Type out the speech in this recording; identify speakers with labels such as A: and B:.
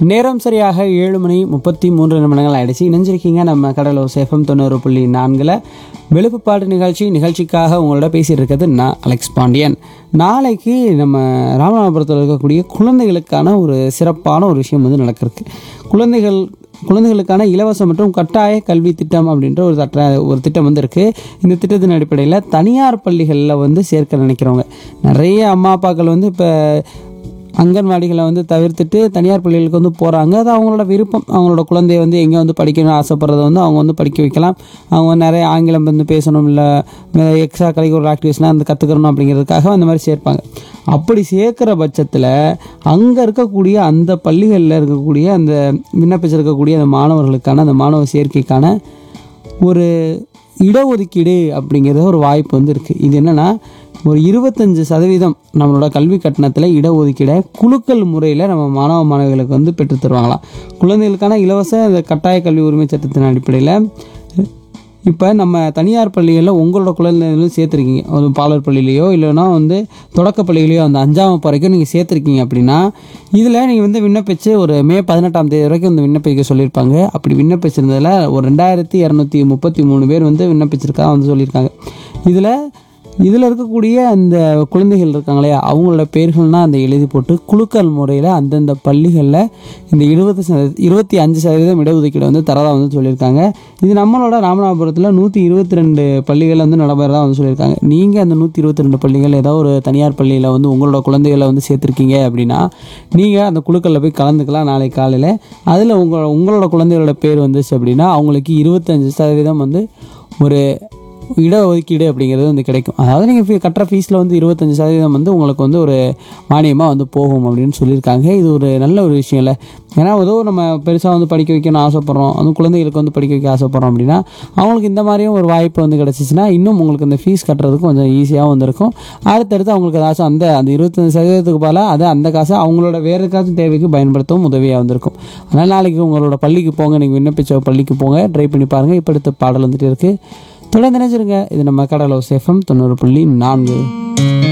A: நேரம் சரியாக ஏழு மணி முப்பத்தி மூன்று நிமிடங்கள் ஆயிடுச்சு இணைஞ்சிருக்கீங்க நம்ம கடலூர் சேஃபம் தொண்ணூறு புள்ளி நான்கில் வெளுப்புப்பாடு நிகழ்ச்சி நிகழ்ச்சிக்காக உங்களோட பேசிட்டு இருக்கிறது நான் அலெக்ஸ் பாண்டியன் நாளைக்கு நம்ம ராமநாதபுரத்தில் இருக்கக்கூடிய குழந்தைகளுக்கான ஒரு சிறப்பான ஒரு விஷயம் வந்து நடக்கிறதுக்கு குழந்தைகள் குழந்தைகளுக்கான இலவச மற்றும் கட்டாய கல்வி திட்டம் அப்படின்ற ஒரு தட்ட ஒரு திட்டம் வந்து இருக்குது இந்த திட்டத்தின் அடிப்படையில் தனியார் பள்ளிகளில் வந்து சேர்க்க நினைக்கிறவங்க நிறைய அம்மா அப்பாக்கள் வந்து இப்போ அங்கன்வாடிகளை வந்து தவிர்த்துட்டு தனியார் பள்ளிகளுக்கு வந்து போகிறாங்க அது அவங்களோட விருப்பம் அவங்களோட குழந்தைய வந்து எங்கே வந்து படிக்கணும்னு ஆசைப்படுறத வந்து அவங்க வந்து படிக்க வைக்கலாம் அவங்க நிறைய ஆங்கிலம் வந்து பேசணும் இல்லை எக்ஸ்ட்ரா கரிக்குலர் ஆக்டிவிட்டிஸ்லாம் வந்து கற்றுக்கணும் அப்படிங்கிறதுக்காக அந்த மாதிரி சேர்ப்பாங்க அப்படி சேர்க்குற பட்சத்தில் அங்கே இருக்கக்கூடிய அந்த பள்ளிகளில் இருக்கக்கூடிய அந்த விண்ணப்பிச்சிருக்கக்கூடிய அந்த மாணவர்களுக்கான அந்த மாணவ சேர்க்கைக்கான ஒரு இடஒதுக்கீடு அப்படிங்கிறது ஒரு வாய்ப்பு வந்து இருக்குது இது என்னென்னா ஒரு இருபத்தஞ்சு சதவீதம் நம்மளோட கல்வி கட்டணத்தில் இடஒதுக்கீடை குலுக்கல் முறையில் நம்ம மாணவ மாணவிகளுக்கு வந்து பெற்றுத் தருவாங்களாம் குழந்தைகளுக்கான இலவச இந்த கட்டாய கல்வி உரிமை சட்டத்தின் அடிப்படையில் இப்போ நம்ம தனியார் பள்ளிகளில் உங்களோட குழந்தைகளும் சேர்த்துருக்கீங்க ஒரு பாலர் பள்ளியிலையோ இல்லைன்னா வந்து தொடக்க பள்ளியிலையோ அந்த அஞ்சாம் வகுப்பு வரைக்கும் நீங்கள் சேர்த்துருக்கீங்க அப்படின்னா இதில் நீங்கள் வந்து விண்ணப்பிச்சு ஒரு மே பதினெட்டாம் தேதி வரைக்கும் வந்து விண்ணப்பிக்க சொல்லியிருப்பாங்க அப்படி விண்ணப்பிச்சிருந்ததில் ஒரு ரெண்டாயிரத்தி இரநூத்தி முப்பத்தி மூணு பேர் வந்து விண்ணப்பிச்சிருக்கா வந்து சொல்லியிருக்காங்க இதில் இதில் இருக்கக்கூடிய அந்த குழந்தைகள் இருக்காங்களே அவங்களோட பேர்கள்னால் அந்த எழுதி போட்டு குலுக்கல் முறையில் அந்தந்த பள்ளிகளில் இந்த இருபது சத இருபத்தி அஞ்சு சதவீதம் இடஒதுக்கீடு வந்து தரதா வந்து சொல்லியிருக்காங்க இது நம்மளோட ராமநாதபுரத்தில் நூற்றி இருபத்தி ரெண்டு பள்ளிகள் வந்து நடைபெறதா வந்து சொல்லியிருக்காங்க நீங்கள் அந்த நூற்றி இருபத்தி ரெண்டு பள்ளிகள் ஏதோ ஒரு தனியார் பள்ளியில் வந்து உங்களோட குழந்தைகளை வந்து சேர்த்துருக்கீங்க அப்படின்னா நீங்கள் அந்த குழுக்களில் போய் கலந்துக்கலாம் நாளை காலையில் அதில் உங்கள் உங்களோட குழந்தைகளோட பேர் வந்துச்சு அப்படின்னா அவங்களுக்கு இருபத்தஞ்சு சதவீதம் வந்து ஒரு இடஒதுக்கீடு அப்படிங்கிறது வந்து கிடைக்கும் அதாவது நீங்கள் ஃபீ கட்டுற ஃபீஸில் வந்து இருபத்தஞ்சி சதவீதம் வந்து உங்களுக்கு வந்து ஒரு மானியமாக வந்து போகும் அப்படின்னு சொல்லியிருக்காங்க இது ஒரு நல்ல ஒரு விஷயம் இல்லை ஏன்னா ஏதோ நம்ம பெருசாக வந்து படிக்க வைக்கணும்னு ஆசைப்பட்றோம் அந்த குழந்தைகளுக்கு வந்து படிக்க வைக்க ஆசைப்பட்றோம் அப்படின்னா அவங்களுக்கு இந்த மாதிரியும் ஒரு வாய்ப்பு வந்து கிடச்சிச்சின்னா இன்னும் உங்களுக்கு இந்த ஃபீஸ் கட்டுறதுக்கு கொஞ்சம் ஈஸியாகவும் வந்திருக்கும் அடுத்தடுத்து அவங்களுக்கு ஏதாச்சும் அந்த அந்த இருபத்தஞ்சு சதவீதத்துக்கு பதிலாக அதை அந்த காசை அவங்களோட வேறு ஏதாச்சும் தேவைக்கு பயன்படுத்தவும் உதவியாக வந்திருக்கும் அதனால் நாளைக்கு உங்களோட பள்ளிக்கு போங்க நீங்கள் விண்ணப்பிச்ச பள்ளிக்கு போங்க ட்ரை பண்ணி பாருங்கள் இப்போ அடுத்த பாடல் வந்துட்டு இருக்குது தொடர்ந்து நினைச்சிருங்க இது நம்ம கடலோ சேஃபம் தொண்ணூறு புள்ளி நான்கு